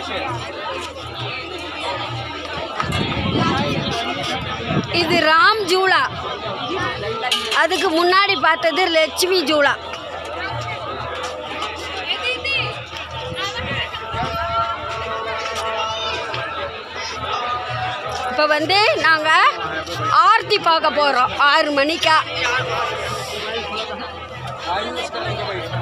இது ராம் ஜூலா அதுக்கு முன்னாடி பார்த்தது லட்சுமி ஜூலா இப்போ வந்து நாங்கள் ஆர்த்தி பார்க்க போகிறோம் ஆறு மணிக்கா